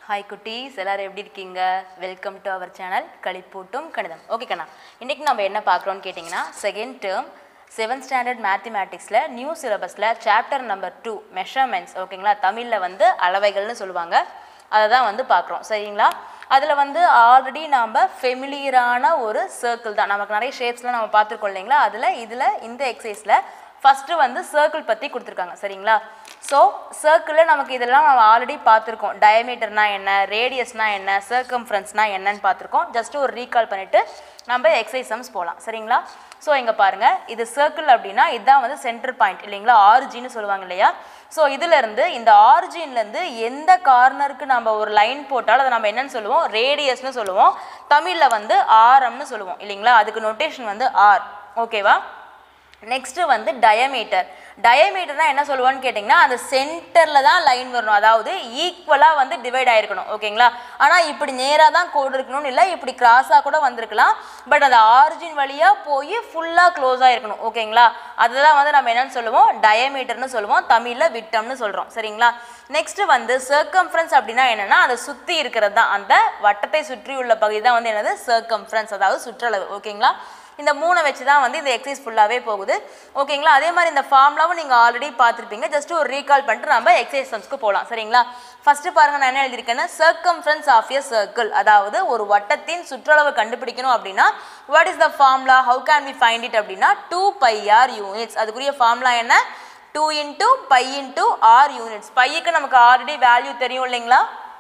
Hi குட்டீஸ் எல்லாரும் எப்படி இருக்கீங்க வெல்கம் டு அவர் சேனல் களிப்பூட்டும் கணிதம் ஓகே கண்ணா இன்றைக்கி நம்ம என்ன பார்க்குறோன்னு கேட்டிங்கன்னா செகண்ட் டேர்ம் செவன்த் ஸ்டாண்டர்ட் மேத்தமேட்டிக்ஸில் நியூ சிலபஸில் சாப்டர் நம்பர் டூ மெஷர்மெண்ட்ஸ் ஓகேங்களா தமிழில் வந்து அளவைகள்னு சொல்லுவாங்க அதை தான் வந்து பார்க்குறோம் சரிங்களா அதில் வந்து ஆல்ரெடி நாம் ஃபெமிலியரான ஒரு சர்க்கிள் தான் நமக்கு நிறைய ஷேப்ஸ்லாம் நம்ம பார்த்துருக்கோம் இல்லைங்களா அதில் இதில் இந்த எக்ஸசைஸில் ஃபஸ்ட்டு வந்து சர்க்கிள் பற்றி கொடுத்துருக்காங்க சரிங்களா ஸோ சர்க்கிளில் நமக்கு இதெல்லாம் நம்ம ஆல்ரெடி பார்த்துருக்கோம் டயமீட்டர்னா என்ன ரேடியஸ்னா என்ன சர்க்கம்ஃபரன்ஸ்னா என்னன்னு பார்த்துருக்கோம் ஜஸ்ட் ஒரு ரீகால் பண்ணிவிட்டு நம்ம எக்ஸசைஸ் சம்ஸ் போகலாம் சரிங்களா ஸோ இங்கே பாருங்கள் இது சர்க்கிள் அப்படின்னா இதுதான் வந்து சென்டர் பாயிண்ட் இல்லைங்களா ஆரிஜின்னு சொல்லுவாங்க இல்லையா ஸோ இதிலேருந்து இந்த ஆரிஜின்லேருந்து எந்த கார்னருக்கு நம்ம ஒரு லைன் போட்டாலும் அதை நம்ம என்னன்னு சொல்லுவோம் ரேடியஸ்னு சொல்லுவோம் தமிழில் வந்து ஆரம்னு சொல்லுவோம் இல்லைங்களா அதுக்கு நொட்டேஷன் வந்து ஆர் ஓகேவா நெக்ஸ்ட்டு வந்து டயமீட்டர் டயமீட்டர்னா என்ன சொல்லுவோன்னு கேட்டிங்கன்னா அந்த சென்டரில் தான் லைன் வரணும் அதாவது ஈக்குவலாக வந்து டிவைட் ஆயிருக்கணும் ஓகேங்களா ஆனால் இப்படி நேராக தான் கோடு இருக்கணும்னு இல்லை இப்படி கிராஸாக கூட வந்திருக்கலாம் பட் அந்த ஆரிஜின் வழியாக போய் ஃபுல்லாக க்ளோஸாக இருக்கணும் ஓகேங்களா அதுதான் வந்து நம்ம என்னன்னு சொல்லுவோம் டயமீட்டர்னு சொல்லுவோம் தமிழில் விட்டம்னு சொல்கிறோம் சரிங்களா நெக்ஸ்ட்டு வந்து சர்க்கம்ஃபரன்ஸ் அப்படின்னா என்னென்னா அதை சுற்றி இருக்கிறது தான் அந்த வட்டத்தை சுற்றி உள்ள பகுதி தான் வந்து என்னது சர்க்கம்ஃபரன்ஸ் அதாவது சுற்றளவு ஓகேங்களா இந்த மூணை வச்சு தான் வந்து இந்த எக்ஸசைஸ் ஃபுல்லாகவே போகுது ஓகேங்களா அதே மாதிரி இந்த ஃபார்ம்லாவும் நீங்கள் ஆல்ரெடி பார்த்துருப்பீங்க ஜஸ்ட் ஒரு ரீகால் பண்ணிட்டு நம்ம எக்ஸசைஸ் சம்ஸ்க்கு போகலாம் சரிங்களா ஃபஸ்ட்டு பாருங்கள் நான் என்ன எழுதியிருக்கேன்னா சர்க்கம்ஃபரன்ஸ் ஆஃப் எ சர்க்கிள் அதாவது ஒரு வட்டத்தின் சுற்றளவு கண்டுபிடிக்கணும் அப்படின்னா what is the formula how can we find it அப்படின்னா டூ பை ஆர் யூனிட்ஸ் அதுக்குரிய ஃபார்ம்லா என்ன two into pi into R units பையுக்கு நமக்கு ஆல்ரெடி வேல்யூ தெரியும் இல்லைங்களா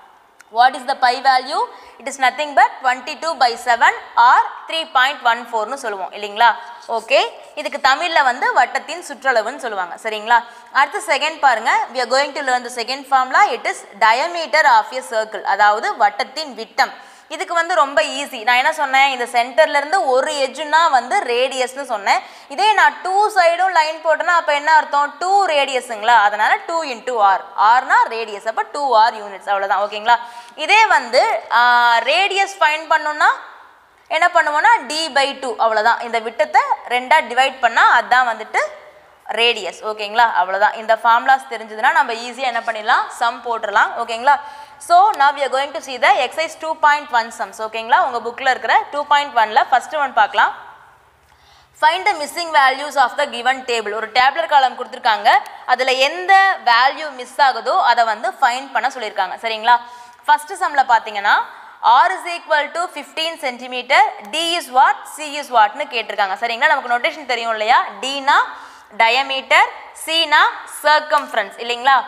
what is the pi value it is nothing but twenty two by seven or three point one ஃபோர்னு சொல்லுவோம் இல்லைங்களா ஓகே இதுக்கு தமிழில் வந்து வட்டத்தின் சுற்றளவுன்னு சொல்லுவாங்க சரிங்களா அடுத்து செகண்ட் பாருங்க we are going to learn the second formula it is diameter of a circle அதாவது வட்டத்தின் விட்டம் இதுக்கு வந்து ரொம்ப ஈஸி நான் என்ன சொன்னேன் இந்த சென்டர்லேருந்து ஒரு எஜ்ஜுனா வந்து ரேடியஸ்னு சொன்னேன் இதே நான் டூ சைடும் லைன் போட்டேன்னா அப்போ என்ன அர்த்தம் டூ ரேடியஸுங்களா அதனால் டூ இன்டூ ஆர் ஆர்னா ரேடியஸ் அப்போ டூ ஆர் யூனிட்ஸ் அவ்வளோதான் ஓகேங்களா இதே வந்து ரேடியஸ் ஃபைன் பண்ணோன்னா என்ன பண்ணுவோன்னா டி பை டூ அவ்வளோதான் இந்த விட்டத்தை ரெண்டாக டிவைட் பண்ணால் அதுதான் வந்துட்டு ரேடியஸ் ஓகேங்களா அவ்வளோதான் இந்த ஃபார்முலாஸ் தெரிஞ்சதுன்னா நம்ம ஈஸியாக என்ன பண்ணிடலாம் சம் போட்டுடலாம் ஓகேங்களா so now you going to see the exercise two point one sums ஓகேங்களா உங்கள் புக்கில் இருக்கிற டூ பாயிண்ட் ஒனில் ஃபஸ்ட்டு ஒன் பார்க்கலாம் find the missing values of the given table ஒரு டேப்லர் காலம் கொடுத்துருக்காங்க அதில் எந்த வேல்யூ மிஸ் ஆகுதோ அதை வந்து ஃபைண்ட் பண்ண சொல்லியிருக்காங்க சரிங்களா ஃபஸ்ட்டு சம்மில் பார்த்தீங்கன்னா R is equal to fifteen centimetre D is what C is வாட்னு கேட்டிருக்காங்க சரிங்களா நமக்கு நோட்டேஷன் தெரியும் இல்லையா டினா டயமீட்டர் சினா சர்க்கம்ஃபரன்ஸ் இல்லைங்களா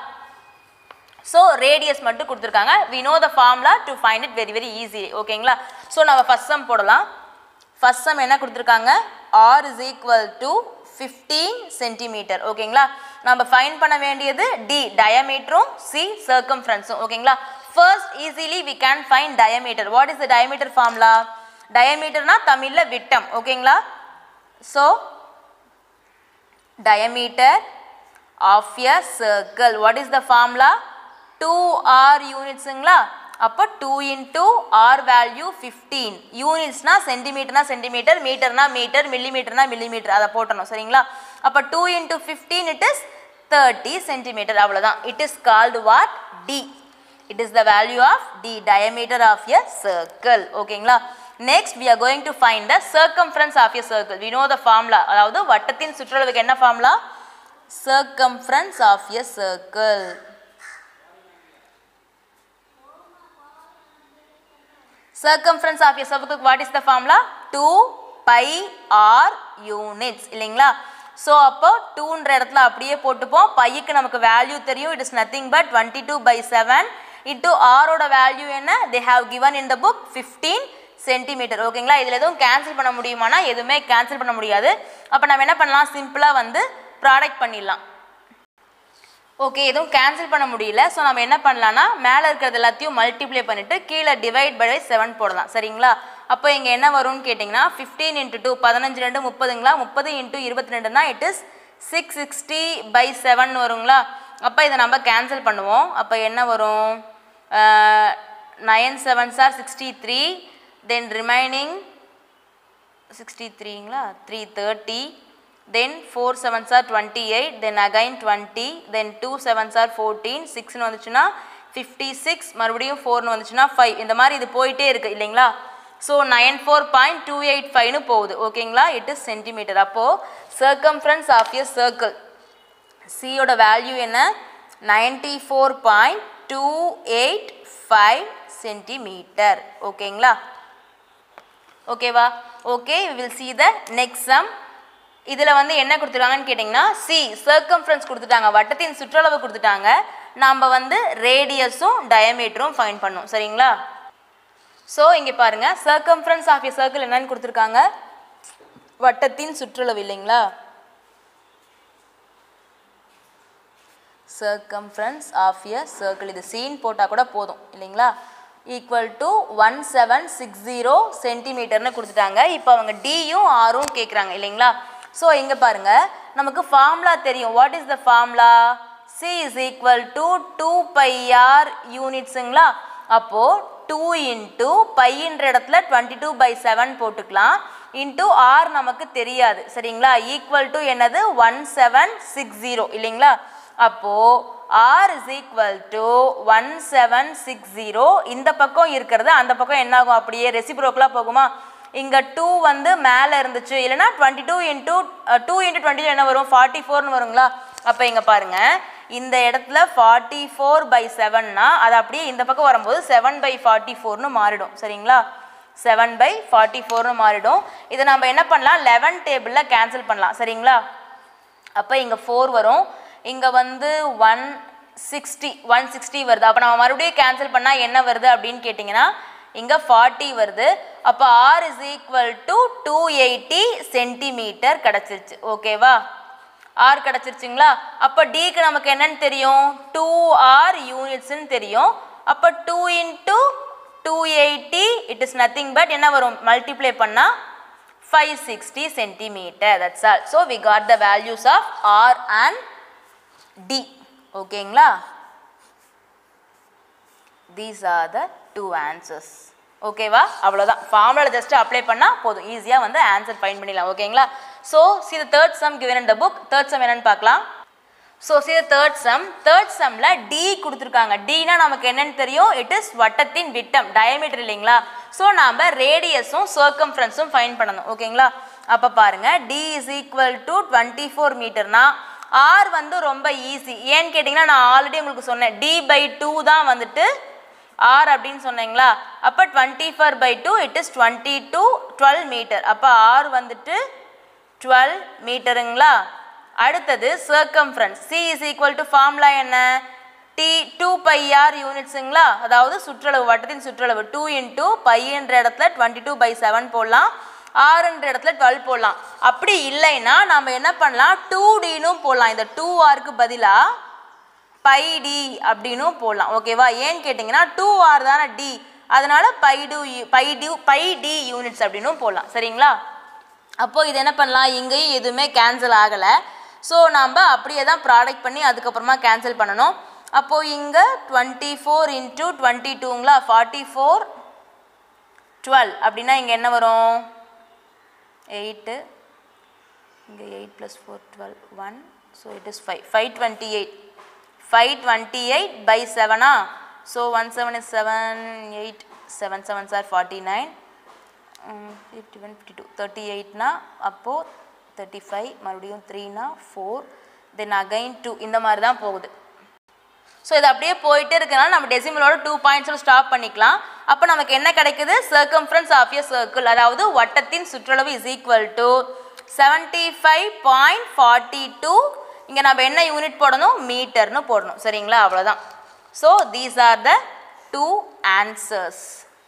ஸோ ரேடியஸ் மட்டும் கொடுத்துருக்காங்க we know the formula to find it very very easy ஓகேங்களா ஸோ நம்ம ஃபஸ்ட் சம் போடலாம் ஃபஸ்ட் சம் என்ன கொடுத்துருக்காங்க R is equal to fifteen centimetre ஓகேங்களா நம்ம ஃபைன் பண்ண வேண்டியது டி டயமீட்டரும் சி சர்க்கம்ஃபரன்ஸும் ஓகேங்களா first easily we can find diameter what is the diameter formula டயமீட்டர்னா தமிழில் விட்டம் ஓகேங்களா so diameter of a circle what is the formula 2r unitsங்களா அப்போ 2 into r value 15 unitsனா சென்டிமீட்டர்னா சென்டிமீட்டர் மீட்டர்னா மீட்டர் மில்லிமீட்டர்னா மில்லிமீட்டர் அதை போட்டணும் சரிங்களா அப்போ 2 into 15 it is 30 சென்டிமீட்டர் அவ்வளோதான் it is called what d it is the value of d diameter of a circle ஓகேங்களா next we are going to find the circumference of a circle we know the formula அதாவது வட்டத்தின் சுற்றளவுக்கு என்ன formula circumference of a circle circumference of a circle what is the formula 2 pi r units இல்லைங்களா so அப்போ டூன்ற இடத்துல அப்படியே போட்டுப்போம் பையுக்கு நமக்கு வேல்யூ தெரியும் it is nothing but twenty two by seven into ஆரோட வேல்யூ என்ன they have given in the book fifteen centimetre ஓகேங்களா இதில் எதுவும் கேன்சல் பண்ண முடியுமானா எதுவுமே கேன்சல் பண்ண முடியாது அப்போ நம்ம என்ன பண்ணலாம் சிம்பிளாக வந்து ப்ராடக்ட் பண்ணிடலாம் ஓகே எதுவும் கேன்சல் பண்ண முடியல ஸோ நம்ம என்ன பண்ணலாம்னா மேலே இருக்கிறது எல்லாத்தையும் மல்டிப்ளை பண்ணிவிட்டு கீழே டிவைட் பை செவன் போடலாம் சரிங்களா அப்போ இங்கே என்ன வரும்னு கேட்டிங்கன்னா ஃபிஃப்டீன் இன்ட்டு டூ பதினஞ்சு ரெண்டு முப்பதுங்களா முப்பது இன்ட்டு இருபத்தி ரெண்டுனா it is six sixty by seven வருங்களா அப்போ இதை நம்ம கேன்சல் பண்ணுவோம் அப்போ என்ன வரும் nine seven are sixty three then remaining sixty த்ரீங்களா three thirty then 4 sevens are 28 then again 20 then 2 sevens are 14 6 வந்துச்சுன்னா ஃபிஃப்டி சிக்ஸ் மறுபடியும் ஃபோர்னு வந்துச்சுன்னா ஃபைவ் இந்த மாதிரி இது போயிட்டே இருக்குது இல்லைங்களா so nine four point two eight ஃபைவ்னு போகுது ஓகேங்களா இட் இஸ் சென்டிமீட்டர் அப்போது சர்க்கம்ஃபரன்ஸ் ஆஃப் எ சர்க்கிள் சியோட வேல்யூ என்ன ninety four point two eight five centimetre ஓகேங்களா ஓகேவா okay will see the next sum இதில் வந்து என்ன கொடுத்துருக்காங்கன்னு கேட்டிங்கன்னா சி சர்க்கம்ஃபரன்ஸ் கொடுத்துட்டாங்க வட்டத்தின் சுற்றளவு கொடுத்துட்டாங்க நாம் வந்து ரேடியஸும் டயமீட்டரும் ஃபைன் பண்ணோம் சரிங்களா ஸோ இங்கே பாருங்கள் சர்க்கம்ஃபரன்ஸ் ஆஃப் எ சர்க்கிள் என்னன்னு கொடுத்துருக்காங்க வட்டத்தின் சுற்றளவு இல்லைங்களா சர்க்கம்ஃபரன்ஸ் ஆஃப் எ சர்க்கிள் இது சீன் போட்டால் கூட போதும் இல்லைங்களா equal to one seven six zero சென்டிமீட்டர்னு கொடுத்துட்டாங்க இப்போ அவங்க டியும் ஆரும் கேட்குறாங்க இல்லைங்களா ஸோ இங்கே பாருங்க நமக்கு ஃபார்முலா தெரியும் what is the formula C is equal to two pi r யூனிட்ஸுங்களா அப்போது டூ இன்ட்டு பையின்ற இடத்துல டுவெண்ட்டி டூ பை செவன் போட்டுக்கலாம் இன்ட்டு ஆர் நமக்கு தெரியாது சரிங்களா ஈக்குவல் டு என்னது ஒன் செவன் சிக்ஸ் ஜீரோ இல்லைங்களா அப்போது r is equal to one seven six zero இந்த பக்கம் இருக்கிறது அந்த பக்கம் என்ன ஆகும் அப்படியே ரெசிப்ரோக்கலாக போகுமா இங்கே டூ வந்து மேலே இருந்துச்சு இல்லைனா twenty two into two into twenty என்ன வரும் ஃபார்ட்டி ஃபோர்னு வருங்களா அப்போ இங்கே பாருங்கள் இந்த இடத்துல ஃபார்ட்டி ஃபோர் பை செவன்னா அது அப்படியே இந்த பக்கம் வரும்போது செவன் பை ஃபார்ட்டி ஃபோர்னு மாறிடும் சரிங்களா செவன் பை ஃபார்ட்டி ஃபோர்னு மாறிடும் இதை நம்ம என்ன பண்ணலாம் லெவன் டேபிளில் கேன்சல் பண்ணலாம் சரிங்களா அப்போ இங்கே ஃபோர் வரும் இங்கே வந்து ஒன் சிக்ஸ்டி ஒன் சிக்ஸ்டி வருது அப்போ நம்ம மறுபடியும் கேன்சல் பண்ணால் என்ன வருது அப்படின்னு கேட்டிங்கன்னா இங்கே ஃபார்ட்டி வருது அப்போ r is equal to two eighty centimetre கிடச்சிருச்சு ஓகேவா ஆர் கிடச்சிருச்சுங்களா அப்போ டிக்கு நமக்கு என்னன்னு தெரியும் டூ ஆர் யூனிட்ஸ்னு தெரியும் அப்போ two into two eighty it is nothing but என்ன வரும் மல்டிப்ளை பண்ணால் five sixty centimetre that's all so we got the values of r and d ஓகேங்களா these are the two answers ஓகேவா அவ்வளோதான் ஃபார்முலா ஜஸ்ட் அப்ளை பண்ணால் போதும் ஈஸியாக வந்து ஆன்சர் ஃபைன் பண்ணிடலாம் ஓகேங்களா so see the third sum given in the book third sum என்னன்னு பார்க்கலாம் so see the third sum third சம்மில் டி கொடுத்துருக்காங்க டினா நமக்கு என்னன்னு தெரியும் இட் இஸ் வட்டத்தின் விட்டம் டயமீட்டர் இல்லைங்களா ஸோ நாம் ரேடியஸும் சர்க்கம்ஃபரன்ஸும் ஃபைன் பண்ணணும் ஓகேங்களா அப்போ பாருங்கள் d is equal to twenty four மீட்டர்னா ஆர் வந்து ரொம்ப ஈஸி ஏன்னு கேட்டிங்கன்னா நான் ஆல்ரெடி உங்களுக்கு சொன்னேன் டி பை டூ தான் வந்துட்டு ஆர் அப்படின்னு சொன்னீங்களா அப்போ twenty four by two it is twenty two twelve metre அப்போ ஆர் வந்துட்டு டுவெல் மீட்டருங்களா அடுத்தது circumference C is equal to formula என்ன டி டூ பை ஆர் யூனிட்ஸுங்களா அதாவது சுற்றளவு வட்டத்தின் சுற்றளவு டூ இன்டூ பையன்ற இடத்துல டுவெண்ட்டி டூ பை செவன் போடலாம் ஆறுன்ற இடத்துல டுவெல் போடலாம் அப்படி இல்லைன்னா நம்ம என்ன பண்ணலாம் டூ டினும் போடலாம் இந்த டூ ஆருக்கு பதிலாக பை டி அப்படின்னும் போடலாம் ஓகேவா ஏன்னு கேட்டிங்கன்னா டூ ஆர் தானே டி அதனால பை டூ பை டியூ பை டி யூனிட்ஸ் அப்படின்னும் போடலாம் சரிங்களா அப்போ இது என்ன பண்ணலாம் இங்கேயும் எதுவுமே கேன்சல் ஆகலை ஸோ நம்ம அப்படியே தான் ப்ராடக்ட் பண்ணி அதுக்கப்புறமா கேன்சல் பண்ணணும் அப்போது இங்கே டுவெண்ட்டி ஃபோர் இன்ட்டு டுவெண்ட்டி டூங்களா ஃபார்ட்டி ஃபோர் டுவெல் அப்படின்னா இங்கே என்ன வரும் எயிட்டு இங்கே eight plus four twelve one so it is five five twenty eight five twenty eight by செவனா so one seven is seven eight seven seven are forty nine fifty one fifty two thirty எயிட்னா அப்போது thirty five மறுபடியும் த்ரீனா four then again two இந்த மாதிரி தான் போகுது so இது அப்படியே போயிட்டே இருக்கனால நம்ம டெசிமலோட டூ பாயிண்ட்ஸில் ஸ்டாப் பண்ணிக்கலாம் அப்போ நமக்கு என்ன கிடைக்குது சர்க்கம்ஃபரன்ஸ் ஆஃப் எ சர்க்கிள் அதாவது வட்டத்தின் சுற்றளவு is equal to seventy five point forty two இங்கே நம்ம என்ன யூனிட் போடணும் மீட்டர்னு போடணும் சரிங்களா அவ்வளோதான் so these are the two answers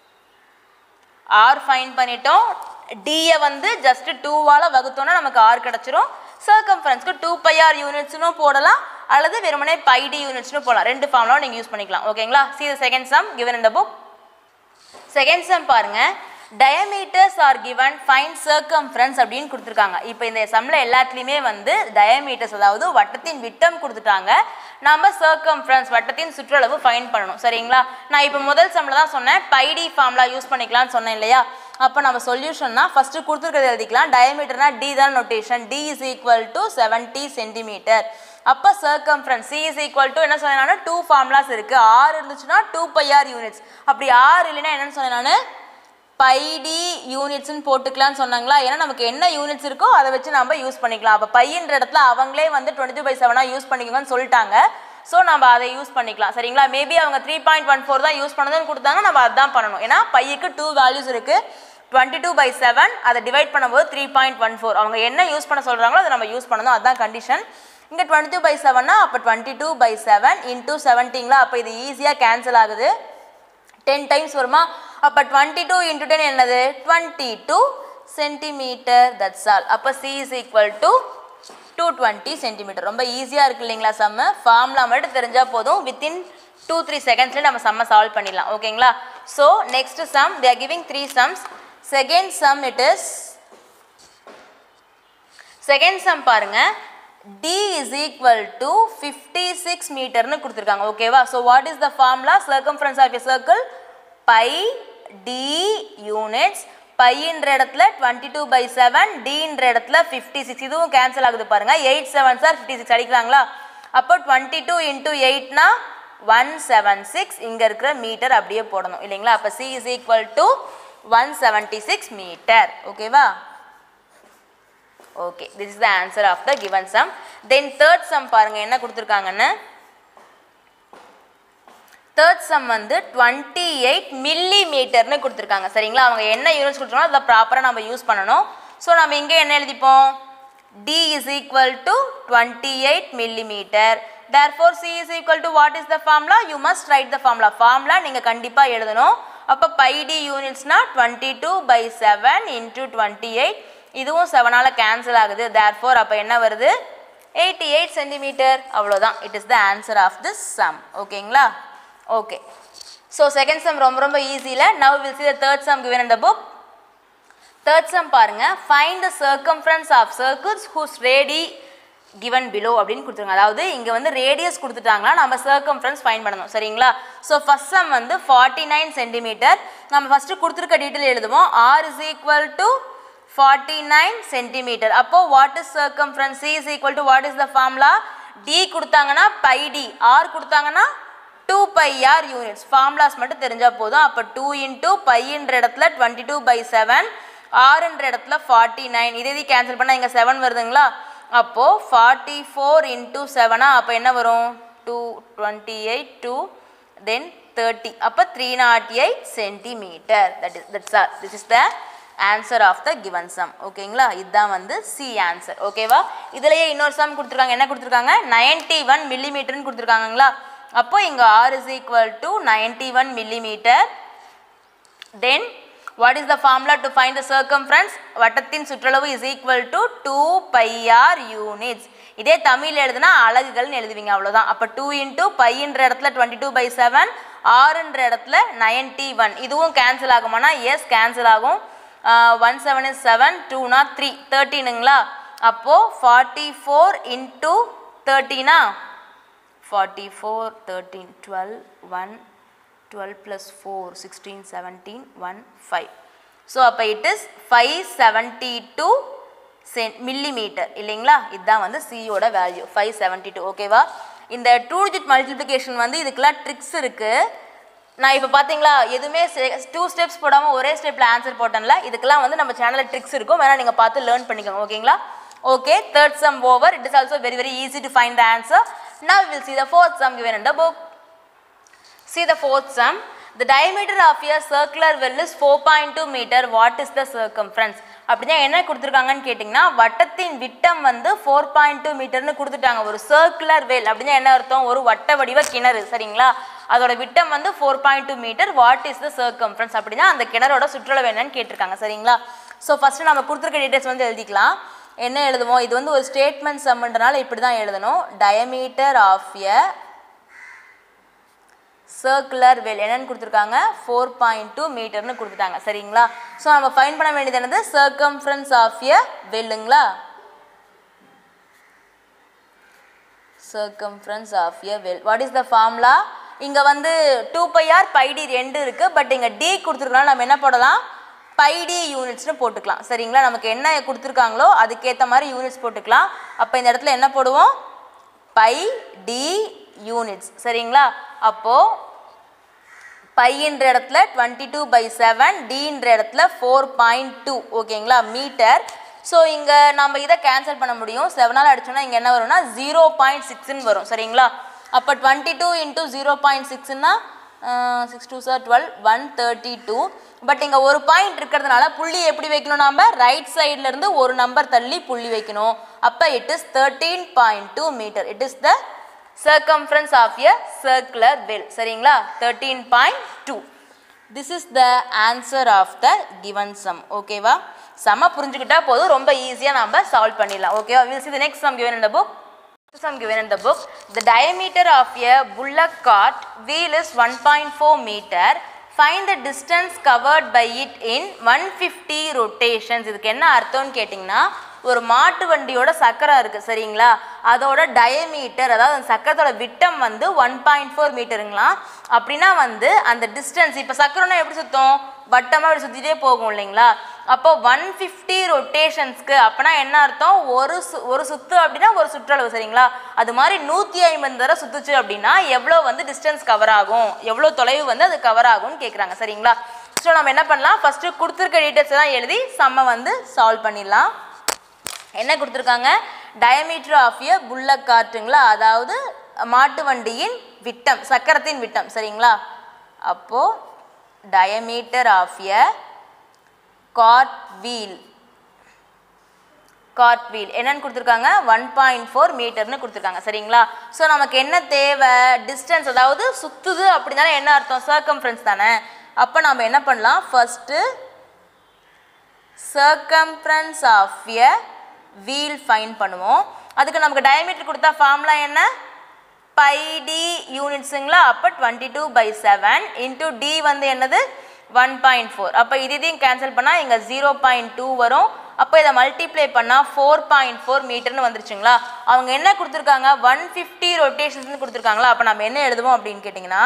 r find பண்ணிட்டோம் டியை வந்து ஜஸ்ட் டூவால் வகுத்தோன்னா நமக்கு ஆர் கிடச்சிரும் சர்க்கம்ஃபரன்ஸ்க்கு டூ பை ஆர் யூனிட்ஸ்னும் போடலாம் அல்லது வெறுமனே பை டி யூனிட்ஸ்னு போடலாம் ரெண்டு ஃபார்ம்லாம் நீங்கள் யூஸ் பண்ணிக்கலாம் ஓகேங்களா see the second sum given in the book second sum பாருங்க diameters are given find circumference அப்படின்னு கொடுத்துருக்காங்க இப்போ இந்த சம்மில் எல்லாத்துலேயுமே வந்து டயமீட்டர்ஸ் அதாவது வட்டத்தின் விட்டம் கொடுத்துட்டாங்க நம்ம சர்க்கம்ஃபரன்ஸ் வட்டத்தின் சுற்றளவு ஃபைன் பண்ணணும் சரிங்களா நான் இப்போ முதல் சம்மில் தான் சொன்னேன் பைடி ஃபார்முலா யூஸ் பண்ணிக்கலாம்னு சொன்னேன் இல்லையா அப்போ நம்ம சொல்யூஷன்னா ஃபஸ்ட்டு கொடுத்துருக்கிறது எழுதிக்கலாம் டயமீட்டர்னா டி தான் notation d is equal to seventy centimetre அப்போ circumference C is equal to என்ன சொன்னேன் நான் டூ ஃபார்முலாஸ் இருக்குது ஆறு இருந்துச்சுன்னா டூ பை ஆர் யூனிட்ஸ் அப்படி ஆறு இல்லைன்னா என்னன்னு சொன்னேன் நான் பை டி யூனிட்ஸ்னு போட்டுக்கலாம்னு சொன்னாங்களா ஏன்னா நமக்கு என்ன யூனிட்ஸ் இருக்கோ அதை வச்சு நம்ம யூஸ் பண்ணிக்கலாம் அப்போ பையன்ற இடத்துல அவங்களே வந்து டுவெண்ட்டி டூ பை செவனாக யூஸ் பண்ணிக்கோங்கன்னு சொல்லிட்டாங்க ஸோ நம்ம அதை யூஸ் பண்ணிக்கலாம் சரிங்களா மேபி அவங்க த்ரீ பாயிண்ட் ஒன் ஃபோர் தான் யூஸ் பண்ணதுன்னு கொடுத்தாங்க நம்ம அதான் பண்ணணும் ஏன்னா பையக்கு டூ வேல்யூஸ் இருக்குது டுவெண்ட்டி டூ பை செவன் அதை டிவைட் பண்ணும்போது த்ரீ பாயிண்ட் ஒன் ஃபோர் அவங்க என்ன யூஸ் பண்ண சொல்கிறாங்களோ அதை நம்ம யூஸ் பண்ணணும் அதுதான் கண்டிஷன் இங்கே டுவெண்ட்டி டூ பை செவன்னா அப்போ twenty two by seven into செவன்ட்டிங்களா அப்போ இது ஈஸியாக கேன்சல் ஆகுது டென் டைம்ஸ் வருமா அப்போ டுவெண்ட்டி டூ இன்டூ டென் என்னது twenty two centimetre that's all அப்போ C is equal to two twenty centimetre ரொம்ப ஈஸியாக இருக்கு இல்லைங்களா சம்மு ஃபார்முலா மட்டும் தெரிஞ்சால் போதும் வித்தின் டூ த்ரீ செகண்ட்ஸ்லேயே நம்ம சம்மை சால்வ் பண்ணிடலாம் ஓகேங்களா so next sum they are giving three sums second sum it is second sum பாருங்க d is equal to 56 மீட்டர்னு கொடுத்துருக்காங்க ஓகேவா so what is the formula circumference of a circle pi d units பைன்ற இடத்துல twenty two by seven டின்ற இடத்துல fifty six இதுவும் cancel ஆகுது பாருங்க eight seven are fifty six அடிக்கிறாங்களா அப்போ டுவெண்ட்டி டூ இன்டூ எயிட்னா ஒன் செவன் சிக்ஸ் இங்கே இருக்கிற மீட்டர் அப்படியே போடணும் இல்லைங்களா அப்போ C is equal to one seventy six metre ஓகேவா okay this is the answer of the given sum then third sum பாருங்க என்ன கொடுத்துருக்காங்கன்னு தேர்ட் சம் வந்து டுவெண்ட்டி எயிட் மில்லி மீட்டர்னு கொடுத்துருக்காங்க சரிங்களா அவங்க என்ன யூனிட்ஸ் கொடுத்துருக்காங்களோ அதை ப்ராப்பராக நம்ம யூஸ் பண்ணணும் ஸோ நம்ம இங்கே என்ன எழுதிப்போம் d is equal to 28 millimeter therefore c is equal to what is the formula you must write the formula formula நீங்கள் கண்டிப்பாக எழுதணும் அப்போ பை டி யூனிட்ஸ்னா twenty two by seven into twenty eight இதுவும் செவனால் கேன்சல் ஆகுது therefore அப்போ என்ன வருது எயிட்டி எயிட் சென்டிமீட்டர் அவ்வளோதான் it is the answer of this sum ஓகேங்களா ஓகே ஸோ செகண்ட் சம் ரொம்ப ரொம்ப ஈஸியில் now will see the third sum given in the book third sum பாருங்க find the circumference of circles whose radii given below அப்படின்னு கொடுத்துருங்க அதாவது இங்கே வந்து ரேடியஸ் கொடுத்துட்டாங்களா நம்ம சர்க்கம்ஃபரன்ஸ் ஃபைன் பண்ணணும் சரிங்களா ஸோ ஃபர்ஸ்ட் சம் வந்து ஃபார்ட்டி நைன் சென்டிமீட்டர் நம்ம ஃபஸ்ட்டு கொடுத்துருக்க டீட்டெயில் எழுதுவோம் r is equal to forty nine centimetre அப்போ what is circumference C is equal to what is the formula d கொடுத்தாங்கன்னா பை டி ஆர் கொடுத்தாங்கன்னா two pi R units formulas மட்டும் தெரிஞ்சால் போதும் அப்போ டூ இன்டூ பைன்ற இடத்துல டுவெண்ட்டி டூ பை செவன் ஆறுன்ற இடத்துல ஃபார்ட்டி நைன் இதே இது கேன்சல் பண்ணால் இங்கே செவன் வருதுங்களா அப்போது ஃபார்ட்டி ஃபோர் இன்டூ செவனா அப்போ என்ன வரும் two twenty eight two then thirty அப்போ three nought eight centimetre that is that's r this is the answer of the given sum ஓகேங்களா இதுதான் வந்து சி ஆன்சர் ஓகேவா இதுலயே இன்னொரு சம் கொடுத்துருக்காங்க என்ன கொடுத்துருக்காங்க நைன்டி ஒன் மில்லிமீட்டர்னு கொடுத்துருக்காங்களா அப்போ இங்கே r is equal to ninety one millimetre then what is the formula to find the circumference வட்டத்தின் சுற்றளவு is equal to two pi R units இதே தமிழ் எழுதுனா அலகுகள்னு எழுதுவீங்க அவ்வளோதான் அப்போ டூ இன்டூ பைன்ற இடத்துல டுவெண்ட்டி டூ பை செவன் ஆறுன்ற இடத்துல நைன்டி ஒன் இதுவும் கேன்சல் ஆகுமானா எஸ் கேன்சல் ஆகும் ஒன் செவன் இஸ் செவன் டூனா த்ரீ தேர்ட்டீனுங்களா அப்போது ஃபார்ட்டி ஃபோர் இன்டூ தேர்ட்டீனா forty four thirteen twelve one twelve plus four sixteen seventeen one five so அப்போ it is five seventy two சென் millimetre இல்லைங்களா இதுதான் வந்து சியோட வேல்யூ ஃபைவ் செவன்ட்டி டூ ஓகேவா இந்த டூ டிஜிட் மல்டிப்ளிகேஷன் வந்து இதுக்கெல்லாம் ட்ரிக்ஸ் இருக்குது நான் இப்போ பார்த்தீங்களா எதுவுமே டூ ஸ்டெப்ஸ் போடாமல் ஒரே ஸ்டெப்பில் ஆன்சர் போட்டேன்ல இதுக்கெல்லாம் வந்து நம்ம சேனலில் ட்ரிக்ஸ் இருக்கும் வேணால் நீங்கள் பார்த்து லேர்ன் பண்ணிக்கோங்க ஓகேங்களா okay third sum over it is also very very easy to find the answer now will see the fourth sum given in the book See the fourth sum. The diameter of a circular well is 4.2 meter. What is the circumference? அப்படின்னா என்ன கொடுத்துருக்காங்கன்னு கேட்டிங்கன்னா வட்டத்தின் விட்டம் வந்து four point two மீட்டர்னு கொடுத்துட்டாங்க ஒரு circular வேல் அப்படின்னா என்ன அர்த்தம் ஒரு வட்ட வடிவ கிணறு சரிங்களா அதோட விட்டம் வந்து four point two metre what is the circumference அப்படின்னா அந்த கிணறோட சுற்றளவு என்னன்னு கேட்டிருக்காங்க சரிங்களா ஸோ ஃபஸ்ட்டு நம்ம கொடுத்துருக்க டீட்டெயில்ஸ் வந்து எழுதிக்கலாம் என்ன எழுதுவோம் இது வந்து ஒரு ஸ்டேட்மெண்ட் சம்ன்றனால இப்படி தான் எழுதணும் diameter of a circular well என்னன்னு கொடுத்துருக்காங்க ஃபோர் பாயிண்ட் டூ மீட்டர்னு கொடுத்துட்டாங்க சரிங்களா ஸோ நம்ம ஃபைன் பண்ண வேண்டியது என்னது சர்க்கம்ஃபரன்ஸ் ஆஃப் எ வெல்லுங்களா circumference of a well what is the formula இங்கே வந்து டூ பை ஆர் பைடி ரெண்டு இருக்குது பட் இங்கே டி கொடுத்துருக்கனால நம்ம என்ன போடலாம் பைடி யூனிட்ஸ்னு போட்டுக்கலாம் சரிங்களா நமக்கு என்ன கொடுத்துருக்காங்களோ அதுக்கேற்ற மாதிரி யூனிட்ஸ் போட்டுக்கலாம் அப்போ இந்த இடத்துல என்ன போடுவோம் பை டி யூனிட்ஸ் சரிங்களா அப்போது பைன்ற இடத்துல டுவெண்ட்டி டூ பை செவன் டின்ற இடத்துல ஃபோர் பாயிண்ட் டூ ஓகேங்களா மீட்டர் ஸோ இங்கே நம்ம இதை கேன்சல் பண்ண முடியும் செவனால் அடிச்சோம்னா இங்கே என்ன வரும்னா ஜீரோ பாயிண்ட் சிக்ஸ்ன்னு வரும் சரிங்களா அப்போ twenty two into zero point சிக்ஸ்னா six two are twelve one thirty two but இங்கே ஒரு பாயிண்ட் இருக்கிறதுனால புள்ளி எப்படி வைக்கணும் நாம் ரைட் சைட்லேருந்து ஒரு நம்பர் தள்ளி புள்ளி வைக்கணும் அப்போ it is thirteen point two metre it is the circumference of a circular well சரிங்களா thirteen point two this is the answer of the given sum ஓகேவா சம புரிஞ்சுக்கிட்டா போதும் ரொம்ப ஈஸியாக நம்ம சால்வ் பண்ணிடலாம் ஓகேவா will see the next sum given in the book sum given in the book the diameter of a bullock cart wheel is 1.4 meter find the distance covered by it in 150 rotations இதுக்கு என்ன அர்த்தம்னு கேட்டிங்கன்னா ஒரு மாட்டு வண்டியோட சக்கரம் இருக்குது சரிங்களா அதோட டயமீட்டர் அதாவது அந்த சக்கரத்தோட விட்டம் வந்து ஒன் பாயிண்ட் ஃபோர் மீட்டருங்களாம் அப்படின்னா வந்து அந்த டிஸ்டன்ஸ் இப்போ சக்கரம்னா எப்படி சுற்றும் வட்டமாக இப்படி சுற்றிட்டே போகும் இல்லைங்களா அப்போ ஒன் ஃபிஃப்டி ரொட்டேஷன்ஸ்க்கு அப்போனா என்ன அர்த்தம் ஒரு சு ஒரு சுத்து அப்படின்னா ஒரு சுற்றளவு சரிங்களா அது மாதிரி நூற்றி ஐம்பது தடவை சுற்றுச்சு அப்படின்னா எவ்வளோ வந்து டிஸ்டன்ஸ் கவர் ஆகும் எவ்வளோ தொலைவு வந்து அது கவர் ஆகும்னு கேட்குறாங்க சரிங்களா ஸோ நம்ம என்ன பண்ணலாம் ஃபஸ்ட்டு கொடுத்துருக்க டீட்டெயில்ஸ் எல்லாம் எழுதி செம்ம வந்து சால்வ் பண்ணிடலாம் என்ன கொடுத்துருக்காங்க டயமீட்டர் ஆஃப் எ புல்லக் காட்டுங்களா அதாவது மாட்டு வண்டியின் விட்டம் சக்கரத்தின் விட்டம் சரிங்களா அப்போது diameter of a cart wheel cart wheel என்னன்னு கொடுத்துருக்காங்க ஒன் பாயிண்ட் ஃபோர் மீட்டர்னு கொடுத்துருக்காங்க சரிங்களா ஸோ நமக்கு என்ன தேவை டிஸ்டன்ஸ் அதாவது சுற்றுது அப்படின்னால என்ன அர்த்தம் சர்க்கம்ஃபரன்ஸ் தானே அப்போ நம்ம என்ன பண்ணலாம் first circumference of a wheel find பண்ணுவோம் அதுக்கு நமக்கு டயமீட்டர் கொடுத்தா ஃபார்முலா என்ன பை டி யூனிட்ஸுங்களா அப்போ twenty two by seven into d வந்து என்னது ஒன் பாயிண்ட் ஃபோர் அப்போ இது இதையும் கேன்சல் பண்ணால் இங்கே ஜீரோ பாயிண்ட் டூ வரும் அப்போ இதை மல்டிப்ளை பண்ணால் ஃபோர் பாயிண்ட் ஃபோர் மீட்டர்னு வந்துருச்சுங்களா அவங்க என்ன கொடுத்துருக்காங்க ஒன் ஃபிஃப்டி ரொட்டேஷன்ஸ்னு கொடுத்துருக்காங்களா அப்போ நம்ம என்ன எழுதுவோம் அப்படின்னு கேட்டிங்கன்னா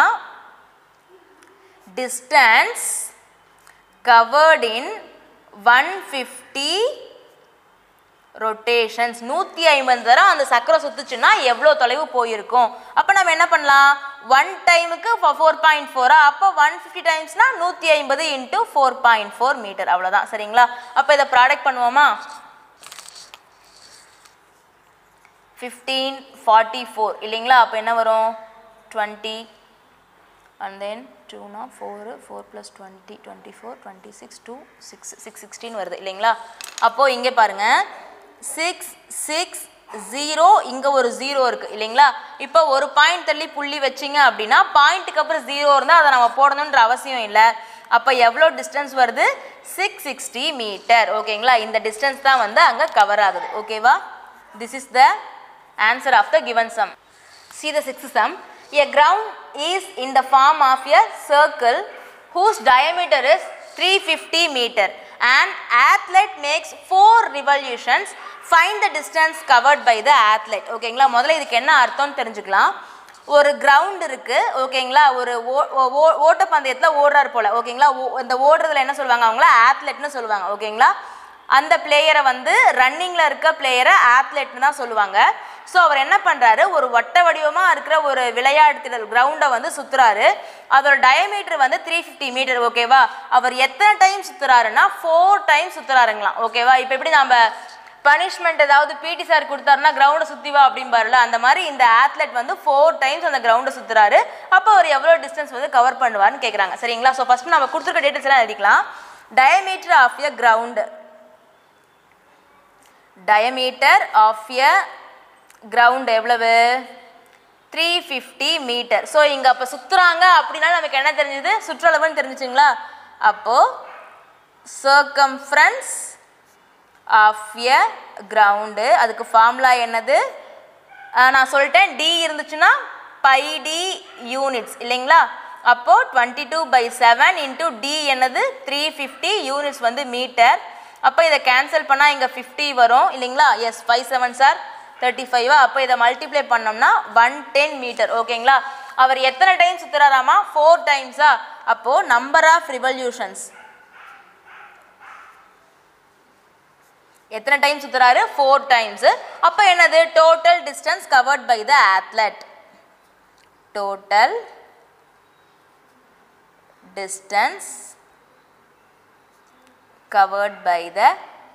distance covered in one fifty rotations நூற்றி ஐம்பது தரம் அந்த சக்கரம் சுற்றுச்சுன்னா எவ்வளோ தொலைவு போயிருக்கும் அப்போ நம்ம என்ன பண்ணலாம் ஒன் டைமுக்கு ஃபோர் பாயிண்ட் ஃபோரா அப்போ ஒன் ஃபிஃப்டி டைம்ஸ்னால் நூற்றி ஐம்பது into four point four metre அவ்வளோதான் சரிங்களா அப்போ இதை ப்ராடக்ட் பண்ணுவோமா ஃபிஃப்டீன் ஃபார்ட்டி ஃபோர் இல்லைங்களா அப்போ என்ன வரும் டுவெண்ட்டி அண்ட் தென் டூனா four four plus twenty twenty four twenty six two six six sixteen வருது இல்லைங்களா அப்போது இங்கே பாருங்கள் சிக்ஸ் சிக்ஸ் ஜீரோ இங்கே ஒரு ஜீரோ இருக்குது இல்லைங்களா இப்போ ஒரு பாயிண்ட் தள்ளி புள்ளி வச்சிங்க அப்படின்னா பாயிண்ட்டுக்கு அப்புறம் ஜீரோ இருந்தால் அதை நம்ம போடணுன்ற அவசியம் இல்லை அப்போ எவ்வளோ டிஸ்டன்ஸ் வருது சிக்ஸ் சிக்ஸ்டி மீட்டர் ஓகேங்களா இந்த டிஸ்டன்ஸ் தான் வந்து அங்கே கவர் ஆகுது ஓகேவா this is the answer of the given sum see the sixth sum a ground is in the form of a circle whose diameter is 350 meter an athlete makes four revolutions find the distance covered by the athlete ஓகேங்களா முதல்ல இதுக்கு என்ன அர்த்தம்னு தெரிஞ்சுக்கலாம் ஒரு ground இருக்கு ஓகேங்களா ஒரு ஓ- ஓ- ஓட்டப்பந்தயத்தில் ஓடுறாரு போல ஓகேங்களா ஓ- இந்த ஓடுறதுல என்ன சொல்லுவாங்க அவங்கள ஆத்லெட்னு சொல்லுவாங்க ஓகேங்களா அந்த பிளேயரை வந்து ரன்னிங்கில் இருக்க பிளேயரை ஆத்லெட்னு தான் சொல்லுவாங்க ஸோ அவர் என்ன பண்ணுறாரு ஒரு வட்ட வடிவமாக இருக்கிற ஒரு விளையாட்டு திடல் கிரவுண்டை வந்து சுற்றுறாரு அதோட டயமீட்டர் வந்து த்ரீ ஃபிஃப்டி மீட்டர் ஓகேவா அவர் எத்தனை டைம் சுற்றுறாருன்னா ஃபோர் டைம் சுற்றுறாருங்களாம் ஓகேவா இப்போ எப்படி நம்ம பனிஷ்மெண்ட் ஏதாவது பிடி சார் கொடுத்தாருன்னா கிரவுண்டை சுற்றி வா அப்படிம்பாருல அந்த மாதிரி இந்த ஆத்லெட் வந்து ஃபோர் டைம்ஸ் அந்த கிரவுண்டை சுற்றுறாரு அப்போ அவர் எவ்வளோ டிஸ்டன்ஸ் வந்து கவர் பண்ணுவார்னு கேட்குறாங்க சரிங்களா ஸோ ஃபஸ்ட் நம்ம கொடுத்துருக்க டீட்டெயில்ஸ் எல்லாம் எழுதிக்கலாம் diameter of a ground diameter of a ground எவ்வளவு த்ரீ ஃபிஃப்டி மீட்டர் ஸோ இங்கே அப்போ சுற்றுறாங்க அப்படின்னா நமக்கு என்ன தெரிஞ்சது சுற்றளவுன்னு தெரிஞ்சுச்சுங்களா அப்போது சர்க்கம்ஃபரன்ஸ் ஆஃப் எ கிரவுண்டு அதுக்கு ஃபார்முலா என்னது ஆஹ் நான் சொல்லிட்டேன் டி இருந்துச்சுன்னா பை டி யூனிட்ஸ் இல்லைங்களா அப்போது twenty two by seven into d என்னது த்ரீ ஃபிஃப்டி யூனிட்ஸ் வந்து மீட்டர் அப்போ இதை கேன்சல் பண்ணால் இங்கே ஃபிஃப்டி வரும் இல்லைங்களா yes five seven sir thirty ஃபைவா அப்போ இதை மல்டிப்ளை பண்ணோம்னா ஒன் டென் மீட்டர் ஓகேங்களா அவர் எத்தனை டைம் சுற்றுறாராமா ஃபோர் டைம்ஸா அப்போது நம்பர் ஆஃப் ரிவல்யூஷன்ஸ் எத்தனை டைம் சுத்துறாரு ஃபோர் டைம்ஸ் அப்போ என்னது total distance covered by the athlete total distance covered by the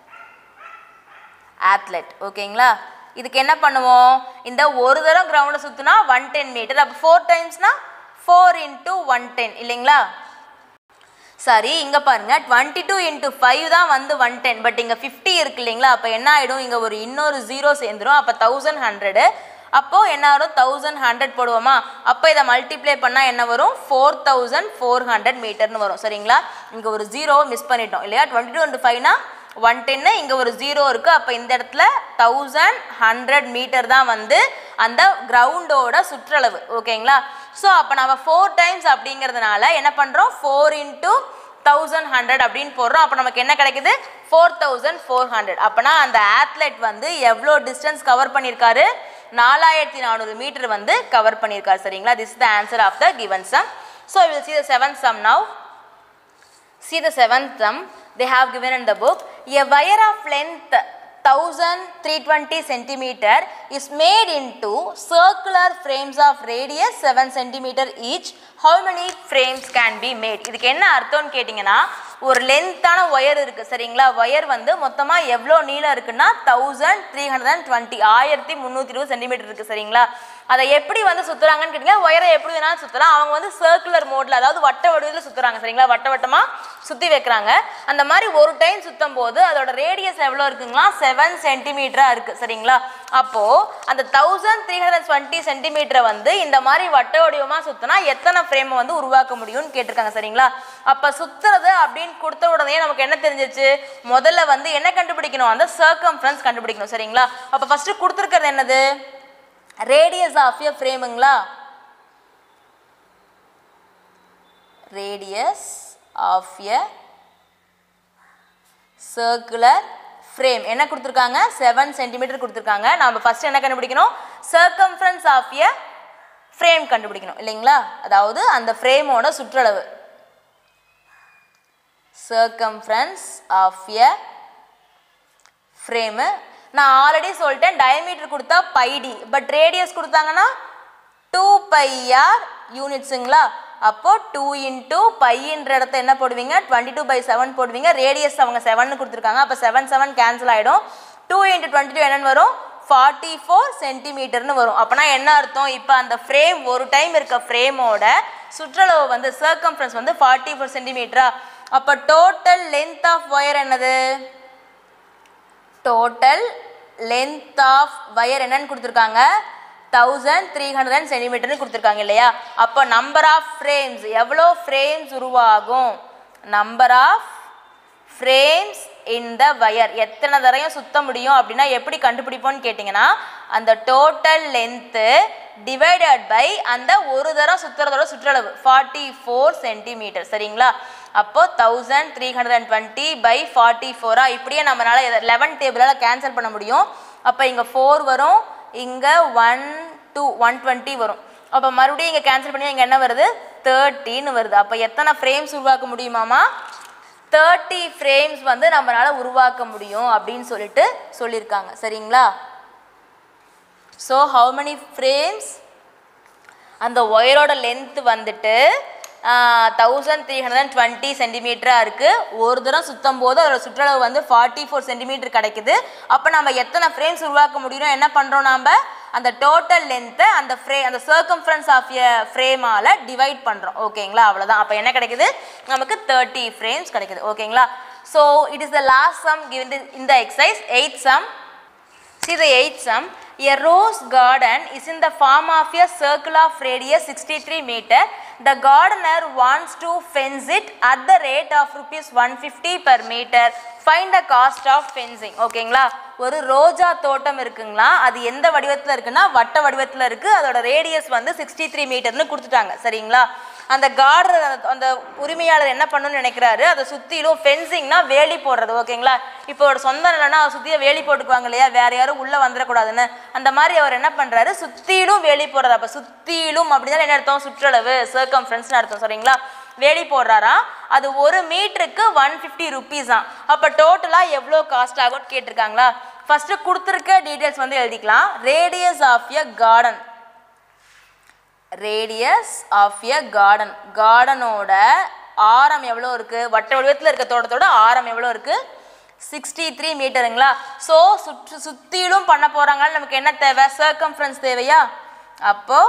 athlete ஓகேங்களா இதுக்கு என்ன பண்ணுவோம் இந்த ஒரு தரம் கிரவுண்டை சுற்றினா ஒன் டென் மீட்டர் அப்போ ஃபோர் டைம்ஸ்னா ஃபோர் இன்ட்டு ஒன் டென் இல்லைங்களா சரி இங்கே பாருங்க டுவெண்ட்டி டூ இன்ட்டு ஃபைவ் தான் வந்து ஒன் டென் பட் இங்கே ஃபிஃப்டி இருக்கு இல்லைங்களா அப்போ என்ன ஆகிடும் இங்கே ஒரு இன்னொரு ஜீரோ சேர்ந்துரும் அப்போ தௌசண்ட் ஹண்ட்ரடு அப்போது என்ன வரும் தௌசண்ட் ஹண்ட்ரட் போடுவோமா அப்போ இதை மல்டிப்ளை பண்ணால் என்ன வரும் ஃபோர் தௌசண்ட் ஃபோர் ஹண்ட்ரட் மீட்டர்னு வரும் சரிங்களா இங்கே ஒரு ஜீரோவை மிஸ் பண்ணிட்டோம் இல்லையா டுவெண்ட்டி டூ இன்ட்டு ஃபைவ்னா ஒன் டென்னு இங்கே ஒரு ஜீரோ இருக்குது அப்போ இந்த இடத்துல தௌசண்ட் ஹண்ட்ரட் மீட்டர் தான் வந்து அந்த கிரவுண்டோட சுற்றளவு ஓகேங்களா ஸோ அப்போ நம்ம ஃபோர் டைம்ஸ் அப்படிங்கிறதுனால என்ன பண்ணுறோம் ஃபோர் இன்ட்டு தௌசண்ட் ஹண்ட்ரட் அப்படின்னு போடுறோம் அப்போ நமக்கு என்ன கிடைக்குது ஃபோர் தௌசண்ட் ஃபோர் ஹண்ட்ரட் அப்போனா அந்த ஆத்லெட் வந்து எவ்வளோ டிஸ்டன்ஸ் கவர் பண்ணியிருக்காரு நாலாயிரத்தி நானூறு மீட்டர் வந்து கவர் பண்ணியிருக்காரு சரிங்களா this the answer of the given sum so will see the seventh sum now See the seventh sum they have given in the book. A wire of length 1320 centimeter is made into circular frames of radius 7 centimeter each. How many frames can be made? இதுக்கு என்ன அர்த்தம்னு கேட்டிங்கன்னா ஒரு லென்த்தான wire இருக்குது சரிங்களா wire வந்து மொத்தமாக எவ்வளோ நீளம் இருக்குன்னா thousand three hundred and twenty ஆயிரத்தி முந்நூற்றி இருபது சென்டிமீட்டர் இருக்குது சரிங்களா அதை எப்படி வந்து சுற்றுறாங்கன்னு கேட்டிங்கன்னா ஒயரை எப்படி வேணாலும் சுற்றலாம் அவங்க வந்து சர்க்குலர் மோடில் அதாவது வட்ட வடிவில் சுற்றுறாங்க சரிங்களா வட்ட வட்டமாக சுற்றி வைக்கிறாங்க அந்த மாதிரி ஒரு டைம் சுற்றும் போது அதோட ரேடியஸ் எவ்வளோ இருக்குங்களா செவன் சென்டிமீட்டராக இருக்குது சரிங்களா அப்போது அந்த தௌசண்ட் த்ரீ ஹண்ட்ரட் டுவெண்ட்டி சென்டிமீட்டரை வந்து இந்த மாதிரி வட்ட வடிவமாக சுற்றினா எத்தனை ஃப்ரேமை வந்து உருவாக்க முடியும்னு கேட்டிருக்காங்க சரிங்களா அப்போ சுற்றுறது அப்படின்னு கொடுத்த உடனே நமக்கு என்ன தெரிஞ்சிச்சு முதல்ல வந்து என்ன கண்டுபிடிக்கணும் அந்த சர்க்கம்ஃபரன்ஸ் கண்டுபிடிக்கணும் சரிங்களா அப்போ ஃபஸ்ட்டு கொடுத்துருக்கிறது என்னது ரேடியஸ் ஆஃப் எ ஃப்ரேமுங்களா radius of a circular frame என்ன கொடுத்துருக்காங்க செவன் சென்டிமீட்டர் கொடுத்துருக்காங்க நம்ம ஃபர்ஸ்ட் என்ன கண்டுபிடிக்கணும் சர்க்கம்ஃபரன்ஸ் ஆஃப் எ ஃப்ரேம் கண்டுபிடிக்கணும் இல்லைங்களா அதாவது அந்த ஃப்ரேமோட சுற்றளவு சர்க்கம்ஃபரன்ஸ் ஆஃப் எ ஃப்ரேமு நான் ஆல்ரெடி சொல்லிட்டேன் டயமீட்டர் கொடுத்தா பைடி பட் ரேடியஸ் கொடுத்தாங்கன்னா டூ பைஆர் யூனிட்ஸுங்களா அப்போ டூ இன்டூ பைன்ற இடத்த என்ன போடுவீங்க டுவெண்ட்டி டூ பை செவன் போடுவீங்க ரேடியஸ் அவங்க செவன் கொடுத்துருக்காங்க அப்போ செவன் செவன் கேன்சல் ஆகிடும் டூ இன்ட்டு டுவெண்ட்டி டூ என்னன்னு வரும் ஃபார்ட்டி ஃபோர் சென்டிமீட்டர்னு வரும் அப்போனா என்ன அர்த்தம் இப்போ அந்த ஃப்ரேம் ஒரு டைம் இருக்க ஃப்ரேமோட சுற்றளவு வந்து சர்க்கம்ஃபரன்ஸ் வந்து ஃபார்ட்டி ஃபோர் சென்டிமீட்டரா அப்போ டோட்டல் லென்த் ஆஃப் ஒயர் என்னது டோட்டல் லென்த் ஆஃப் வயர் என்னன்னு கொடுத்துருக்காங்க தௌசண்ட் த்ரீ ஹண்ட்ரட் சென்டிமீட்டர்னு கொடுத்துருக்காங்க இல்லையா அப்போ நம்பர் ஆஃப் ஃப்ரேம்ஸ் எவ்வளோ ஃப்ரேம்ஸ் உருவாகும் number of frames in the wire எத்தனை தரையும் சுத்த முடியும் அப்படின்னா எப்படி கண்டுபிடிப்போம்னு கேட்டிங்கன்னா அந்த டோட்டல் லென்த்து டிவைடட் பை அந்த ஒரு தரம் சுற்றுறதோட சுற்றளவு ஃபார்ட்டி ஃபோர் சென்டிமீட்டர் சரிங்களா அப்போ thousand three hundred and twenty by forty ஃபோரா இப்படியே நம்மளால் லெவன் டேபிளால் கேன்சல் பண்ண முடியும் அப்போ இங்கே ஃபோர் வரும் இங்கே ஒன் டூ ஒன் டுவெண்ட்டி வரும் அப்போ மறுபடியும் இங்கே கேன்சல் பண்ணி இங்கே என்ன வருது தேர்ட்டின்னு வருது அப்போ எத்தனை ஃப்ரேம்ஸ் உருவாக்க முடியுமாமா தேர்ட்டி ஃப்ரேம்ஸ் வந்து நம்மளால் உருவாக்க முடியும் அப்படின்னு சொல்லிட்டு சொல்லியிருக்காங்க சரிங்களா ஸோ ஹவு many ஃப்ரேம்ஸ் அந்த ஒயரோட லென்த் வந்துட்டு thousand three hundred and twenty சென்டிமீட்டராக இருக்குது ஒரு தரம் சுத்தம் போது அதோட சுற்றளவு வந்து ஃபார்ட்டி ஃபோர் சென்டிமீட்டர் கிடைக்குது அப்போ நம்ம எத்தனை ஃப்ரேம்ஸ் உருவாக்க முடியும் என்ன பண்ணுறோம் நாம் அந்த டோட்டல் லென்த்தை அந்த ஃப்ரே அந்த சர்க்கம்ஃபரன்ஸ் ஆஃப் எ ஃப்ரேமால் டிவைட் பண்ணுறோம் ஓகேங்களா அவ்வளோதான் அப்போ என்ன கிடைக்குது நமக்கு தேர்ட்டி ஃப்ரேம்ஸ் கிடைக்குது ஓகேங்களா so it is the last sum given in the exercise eight sum See the eighth sum. A rose garden is in the form of a circle of radius 63 meter. The gardener wants to fence it at the rate of rupees 150 per meter. Find the cost of fencing. ஓகேங்களா ஒரு ரோஜா தோட்டம் இருக்குங்களா அது எந்த வடிவத்தில் இருக்குன்னா வட்ட வடிவத்தில் இருக்குது அதோட ரேடியஸ் வந்து சிக்ஸ்டி த்ரீ மீட்டர்னு கொடுத்துட்டாங்க சரிங்களா அந்த கார்டர் அந்த உரிமையாளர் என்ன பண்ணணும்னு நினைக்கிறாரு அதை சுற்றிலும் ஃபென்சிங்னா வேலி போடுறது ஓகேங்களா இப்போ ஒரு சொந்த நிலன்னா அதை சுற்றிய வேலி போட்டுக்குவாங்க இல்லையா வேற யாரும் உள்ளே வந்துடக்கூடாதுன்னு அந்த மாதிரி அவர் என்ன பண்ணுறாரு சுற்றிலும் வேலி போடுறது அப்போ சுற்றிலும் அப்படின்னா என்ன அர்த்தம் சுற்றளவு சர்க்கம்ஃபரன்ஸ்னு அர்த்தம் சரிங்களா வேலி போடுறாராம் அது ஒரு மீட்டருக்கு ஒன் ஃபிஃப்டி ருபீஸ் தான் அப்போ டோட்டலாக எவ்வளோ காஸ்ட் ஆகும்னு கேட்டிருக்காங்களா ஃபஸ்ட்டு கொடுத்துருக்க டீட்டெயில்ஸ் வந்து எழுதிக்கலாம் radius of a garden radius of a garden கார்டனோட ஆரம் எவ்வளோ இருக்குது வட்ட வடிவத்தில் இருக்க தோட்டத்தோட ஆரம் எவ்வளோ இருக்குது சிக்ஸ்டி த்ரீ மீட்டருங்களா ஸோ சுற்று சுற்றிலும் பண்ண போகிறாங்க நமக்கு என்ன தேவை சர்க்கம்ஃபரன்ஸ் தேவையா அப்போ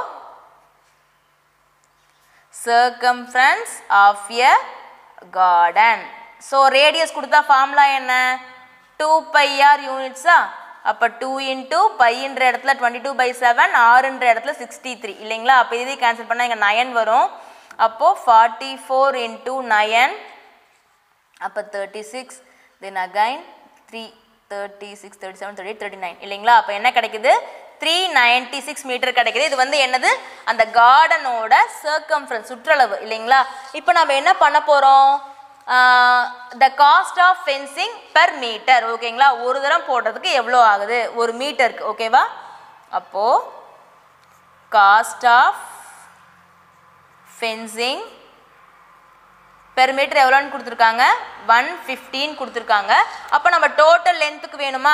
circumference of a garden so radius கொடுத்தா ஃபார்முலா என்ன டூ பை ஆர் யூனிட்ஸா அப்போ டூ இன்ட்டு பைன்ற இடத்துல டுவெண்ட்டி டூ பை செவன் ஆறுன்ற இடத்துல சிக்ஸ்டி த்ரீ இல்லைங்களா அப்போ இதையும் கேன்சல் பண்ணால் இங்கே நயன் வரும் அப்போது ஃபார்ட்டி ஃபோர் இன்ட்டு நயன் அப்போ thirty six then again three thirty six thirty seven thirty thirty nine இல்லைங்களா அப்போ என்ன கிடைக்குது த்ரீ நைன்டி சிக்ஸ் மீட்டர் கிடைக்குது இது வந்து என்னது அந்த கார்டனோட சர்க்கம்ஃபரன்ஸ் சுற்றளவு இல்லைங்களா இப்போ நம்ம என்ன பண்ண போகிறோம் the cost of fencing per metre ஓகேங்களா ஒரு தரம் போடுறதுக்கு எவ்வளோ ஆகுது ஒரு மீட்டருக்கு ஓகேவா அப்போது cost of fencing per metre எவ்வளோன்னு கொடுத்துருக்காங்க ஒன் ஃபிஃப்டின் கொடுத்துருக்காங்க அப்போ நம்ம டோட்டல் லென்த்துக்கு வேணுமா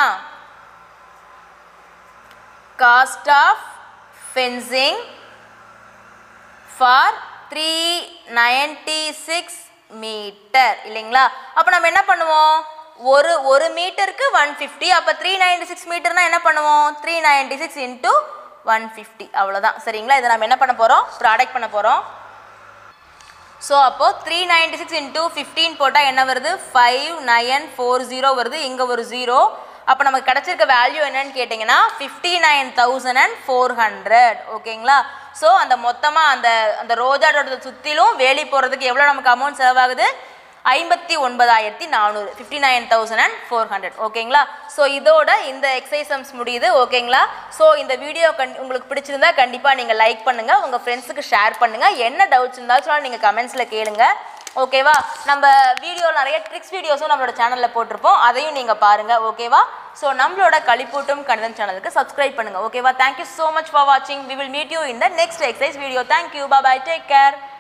cost of fencing for three ninety six metre இல்லைங்களா அப்போ நம்ம என்ன பண்ணுவோம் ஒரு ஒரு மீட்டருக்கு ஒன் ஃபிஃப்டி அப்போ த்ரீ நைன்டி சிக்ஸ் மீட்டர்னா என்ன பண்ணுவோம் three ninety six into one fifty அவ்வளோதான் சரிங்களா இதை நம்ம என்ன பண்ண போகிறோம் ப்ராடக்ட் பண்ண போகிறோம் ஸோ அப்போது three ninety six into fifteen போட்டால் என்ன வருது ஃபைவ் நயன் ஃபோர் ஜீரோ வருது இங்கே ஒரு ஜீரோ அப்போ நமக்கு கிடச்சிருக்க வேல்யூ என்னன்னு கேட்டிங்கன்னா fifty nine thousand and four hundred ஓகேங்களா ஸோ அந்த மொத்தமாக அந்த அந்த ரோஜா தோட்டத்தை சுற்றிலும் வேலி போகிறதுக்கு எவ்வளோ நமக்கு அமௌண்ட் செலவாகுது ஐம்பத்தி ஒன்பதாயிரத்தி நானூறு fifty nine thousand and four hundred ஓகேங்களா ஸோ இதோட இந்த எக்ஸசைசம்ஸ் முடியுது ஓகேங்களா ஸோ இந்த வீடியோ கண் உங்களுக்கு பிடிச்சிருந்தா கண்டிப்பாக நீங்கள் லைக் பண்ணுங்கள் உங்கள் ஃப்ரெண்ட்ஸுக்கு ஷேர் பண்ணுங்கள் என்ன டவுட்ஸ் இருந்தாலும் சொன்னால் நீங்கள் கமெண்ட்ஸில் கேளுங்க ஓகேவா நம்ம வீடியோவில் நிறைய ட்ரிக்ஸ் வீடியோஸும் நம்மளோட சேனலில் போட்டிருப்போம் அதையும் நீங்கள் பாருங்கள் ஓகேவா ஸோ நம்மளோட களிப்பூட்டும் கணிதம் சேனலுக்கு சப்ஸ்கிரைப் பண்ணுங்கள் ஓகேவா தேங்க்யூ ஸோ மச் ஃபார் வாட்சிங் we will meet you in the next exercise video thank you bye take care